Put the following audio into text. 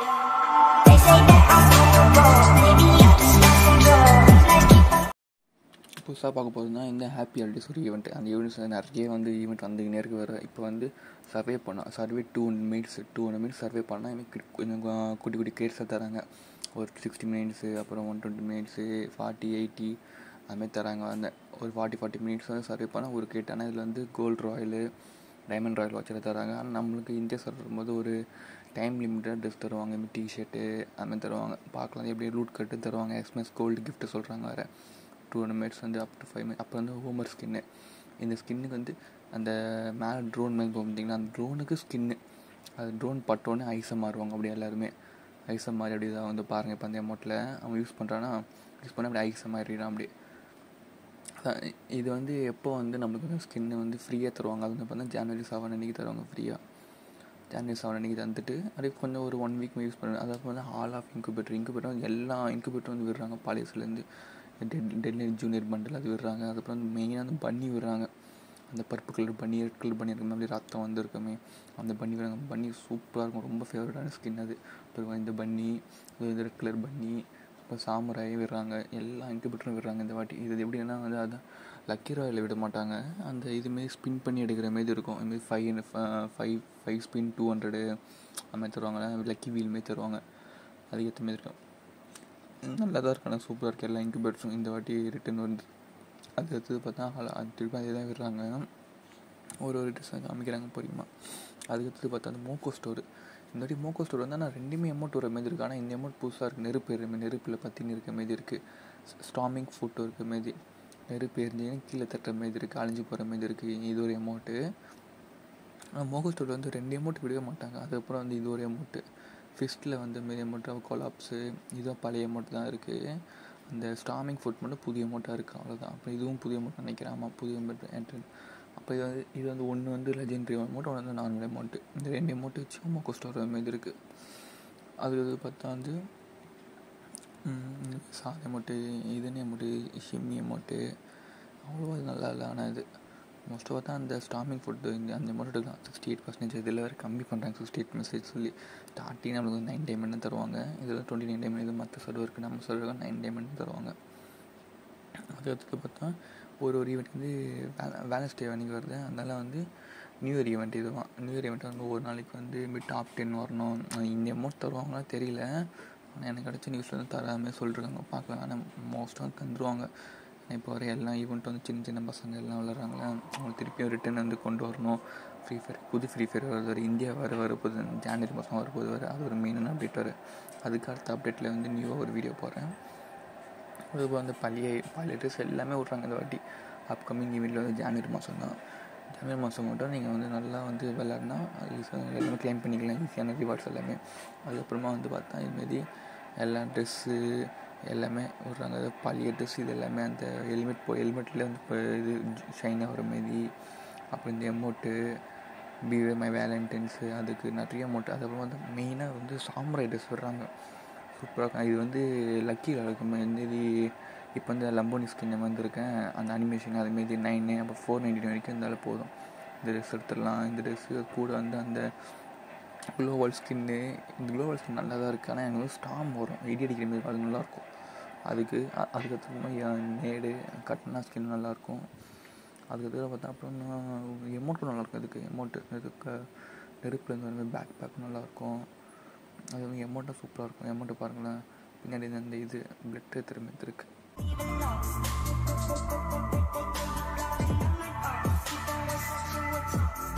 They say that I'm unlovable. Maybe I'm just messing around. Like keep on புதுசாக பார்க்க போகிறதுனா இந்த happy holidays ஒரு ஈவெண்ட் அந்த ஈவெண்ட்ஸ் நிறைய வந்து ஈவெண்ட் வந்துக்கினே இருக்கு வேறு இப்போ வந்து சர்வே பண்ணோம் survey two hundred minutes two hundred minutes survey பண்ணால் எனக்கு கொஞ்சம் கு- குட்டி குட்டி கேட்ஸாக தராங்க ஒரு சிக்ஸ்டி மினிட்ஸு அப்புறம் one twenty minutes forty eighty அதுமாதிரி தராங்க அந்த ஒரு ஃபார்ட்டி ஃபார்ட்டி மினிட்ஸ் வந்து சர்வே பண்ணால் ஒரு கேட் ஆனால் இதில் வந்து கோல்டு ராயலு டைமண்ட் ராயல் வச்சுட்டு தராங்க ஆனால் நம்மளுக்கு இந்தியா சர்வர் வரும்போது ஒரு டைம் லிமிட்டட் ட்ரெஸ் தருவாங்க இந்த டிஷர்ட்டு அதுமாதிரி தருவாங்க பார்க்கலாம் எப்படி ரூட் கட்டு தருவாங்க எக்ஸ்மெஸ் கோல்டு gift சொல்கிறாங்க வேறு டூ ஹண்ட்ரட் மினிட்ஸ் வந்து அப் டு ஃபைவ் மினிட்ஸ் அப்புறம் வந்து ஹோமர் ஸ்கின்னு இந்த ஸ்கின்னுக்கு வந்து அந்த மேலே ட்ரோன் மேலே பார்த்தீங்கன்னா அந்த ட்ரோனுக்கு ஸ்கின்னு அது ட்ரோன் பட்டோன்னே ஐஸை மாறுவாங்க அப்படியே எல்லாருமே ஐஸை மாறி அப்படி தான் வந்து பாருங்கள் இப்போ அந்த அமௌண்ட்டில் அவன் யூஸ் பண்ணுறான்னா யூஸ் பண்ண அப்படி ஐஸை மாறிடுறான் அப்படி அதான் இது வந்து எப்போ வந்து நம்மளுக்கு வந்து ஸ்கின்னு வந்து ஃப்ரீயாக தருவாங்க அது வந்து பார்த்தா ஜனவரி செவன் அன்றைக்கி தருவாங்க ஃப்ரீயாக ஜனவரி செவன் அன்றைக்கி தந்துட்டு அப்படியே கொஞ்சம் ஒரு ஒன் வீக் யூஸ் பண்ணுவேன் அதாவது வந்து ஹால் ஆஃப் இன்குபேட்டர் இன்குபேட்டர் எல்லா இன்குபேட்டரும் வந்து விடுறாங்க பாலிஸ்லேருந்து டெட் டெட்லைன் ஜூனியர் பண்டில் அது விடுறாங்க அதுக்கப்புறம் வந்து மெயினாக வந்து பன்னி விடுறாங்க அந்த பருப்பு கலர் பண்ணி ரெட் கலர் பண்ணி இருக்குமே அப்படியே ரத்தம் வந்துருக்குமே அந்த பன்னி விடுறாங்க பன்னி சூப்பராக இருக்கும் ரொம்ப ஃபேவரட்டான ஸ்கின் அது அப்புறம் இந்த பன்னி இது ரெட் கலர் பன்னி அப்புறம் சாமுராய் விடுறாங்க எல்லா இன்குபேட்டரும் விடுறாங்க இந்த வாட்டி இது எப்படின்னா வந்து அதான் லக்கி ராயில் விட மாட்டாங்க அந்த இதுமாரி ஸ்பின் பண்ணி எடுக்கிற மாரி இருக்கும் இதுமாரி five five five spin two hundred அது மாதிரி தருவாங்க லக்கி வீல் மாரி தருவாங்க அதுக்கேற்ற மாதிரி இருக்கும் நல்லா தான் இருக்கு ஆனால் சூப்பராக இருக்குது எல்லா இன்குபேட்டர்ஸும் இந்த வாட்டி ரிட்டன் வந்து அது அடுத்தது பார்த்தா ஹல- அது திருப்பி அதே தான் விடுறாங்க ஒரு ஒரு ட்ரெஸ் காமிக்கிறாங்க பொரியமா அதுக்கடுத்தது பார்த்தா அந்த மோக்கோ ஸ்டோர் இந்த வாட்டி மோக்கோ ஸ்டோர் வந்து நான் ரெண்டுமே எமௌண்ட் வர மாதிரி இருக்குது ஆனால் இந்த எமௌண்ட் புதுசாக இருக்குது நெருப்பு எரியுமே நெருப்பில் பற்றின்னு இருக்க மாரி இருக்குது ஸ்டாமிங் ஃபுட்டோ இருக்க மாரி நெருப்பு எரிஞ்சிங்கன்னா கீழே தட்டுற மாரி இருக்குது அழிஞ்சு போகிற மாரி இருக்குது இது ஒரு எமௌண்ட்டு ஆனால் மோகோ ஸ்டோரில் வந்து ரெண்டு அமௌண்ட் விடவே மாட்டாங்க அதுக்கப்புறம் வந்து இது ஒரு அமௌண்ட்டு ஃபிஸ்ட்டில் வந்து மாரி அமௌண்ட்டு கொலாப்ஸு இதுவும் பழைய அமௌண்ட் தான் இருக்குது அந்த ஸ்டாமிங் ஃபுட் மட்டும் புதிய அமௌண்ட்டாக இருக்குது அவ்வளோதான் அப்புறம் இதுவும் புதிய அமௌண்ட் நினைக்கிறேன் ஆமாம் புதிய அமௌண்ட் என்ட்ரன் அப்போ இது வந்து இது வந்து ஒன்று வந்து லெஜெண்டரி அமௌண்ட் ஒன்று வந்து நார்மல் அமௌண்ட்டு இந்த ரெண்டு அமௌண்ட்டு வச்சு மோகோ ஸ்டோர் மாதிரி இருக்குது அது இது பார்த்தா வந்து ம், சாதி அமௌண்ட்டு இதுன்னு அமௌண்ட்டு ஷிம்மி அமௌண்ட்டு அவ்வளோவா இது நல்லா இல்லை ஆனால் இது மோஸ்ட்டாக பார்த்தா அந்த ஸ்டாமிங் ஃபுட்டு இந்த அந்த அமௌண்ட் எடுக்கலாம் சிக்ஸ்டி எயிட் பர்சன்டேஜ் இதில் வேறு கம்மி பண்ணுறாங்க சிக்ஸ்டி எயிட் மெசேஜ் சொல்லி ஸ்டார்டிங் நம்மளுக்கு வந்து நைன் டைமண்ட் தான் தருவாங்க இதில் டுவெண்ட்டி நைன் டைமண்ட் இது மற்ற சர்வருக்கு நம்ம சர்வருக்கு நைன் டைமண்ட் தருவாங்க அது அடுத்து பார்த்தா ஒரு ஒரு ஈவெண்ட் வந்து வேலன்ஸ் டே அன்றைக்கி வருது அதனால் வந்து நியூ இயர் ஈவெண்ட் இதுவான் நியூ இயர் ஈவெண்ட் வந்து ஒரு நாளைக்கு வந்து இப்படி டாப் டென் வரணும் இந்த அமௌண்ட் தருவாங்களா தெரியல ஆனால் எனக்கு கிடச்ச நியூஸில் வந்து தராமல் சொல்லிருக்காங்க பார்க்கலாம் ஆனால் மோஸ்ட்டாக தந்துருவாங்க இப்போ வர எல்லா ஈவெண்ட் வந்து சின்ன சின்ன பசங்க எல்லாம் விளாட்றாங்களா அவங்க திருப்பியும் ரிட்டன் வந்து கொண்டு வரணும் ஃப்ரீ ஃபயர் புது ஃப்ரீ ஃபயர் வருது வேறு இந்தியா வர வரப்போகுது ஜான்வரி மாதம் வரப்போகுது வேறு அது ஒரு மெயினான அப்டேட் வரும் அதுக்கு அடுத்த அப்டேட்டில் வந்து நியூவாக ஒரு வீடியோ போடுறேன் அதுக்கு வந்து பழைய பழைய ட்ரெஸ் எல்லாமே விட்றாங்க இந்த வாட்டி அப்கமிங் ஈவெண்ட்டில் வந்து ஜனவரி மாதம் தான் ஜனவரி மாதம் மட்டும் நீங்கள் வந்து நல்லா வந்து விளாட்னா ஈஸியாக எல்லாமே க்ளைம் பண்ணிக்கலாம் ஈஸியான ரிவார்ட்ஸ் எல்லாமே அதுக்கப்புறமா வந்து பார்த்தா இதுமாரி எல்லா ட்ரெஸ்ஸு எல்லாமே விட்றாங்க அதாவது பழைய ட்ரெஸ் இது எல்லாமே அந்த ஹெல்மெட் போ ஹெல்மெட்டில் வந்து இப்போ இது ஷைன் ஆகிற மாரி அப்புறம் இந்த எமௌண்ட்டு பிவே மை வேலண்டைன்ஸு அதுக்கு நிறைய அமௌண்ட் அதுக்கப்புறம் வந்து மெயினாக வந்து சாம்ராய் ட்ரெஸ் விடுறாங்க சூப்பராக இருக்கும் இது வந்து லக்கி இருக்கும் மாரி இப்போ வந்து லம்போனி ஸ்கின் வந்திருக்கேன் அந்த அனிமேஷன் அதுமாரி நைனு அப்புறம் ஃபோர் நைன்டி வரைக்கும் இருந்தாலும் போதும் இந்த ட்ரெஸ் எடுத்துடலாம் இந்த ட்ரெஸ்ஸு கூட வந்து அந்த குளோவல் ஸ்கின்னு இந்த குளோவல் ஸ்கின் நல்லா தான் இருக்குது ஆனால் எனக்கு வந்து ஸ்டாம் வரும் இடி அடிக்கிற மாதிரி அது நல்லாயிருக்கும் அதுக்கு அ- அதுக்கப்புறமா நேடு கட்னா ஸ்கின் நல்லாயிருக்கும் அதுக்கப்புறம் பார்த்தா அப்புறம் எமௌண்ட்டும் நல்லாயிருக்கும் அதுக்கு எமௌண்ட்டு இதுக்கு நெருப்புலேருந்து வர மாதிரி பேக் பேக்கும் நல்லாயிருக்கும் அது வந்து எமௌண்ட்டும் சூப்பராக இருக்கும் எமௌண்ட்டை பாருங்களேன் பின்னாடி இந்த இது பிளட் திரும்ப இருக்குது even lost.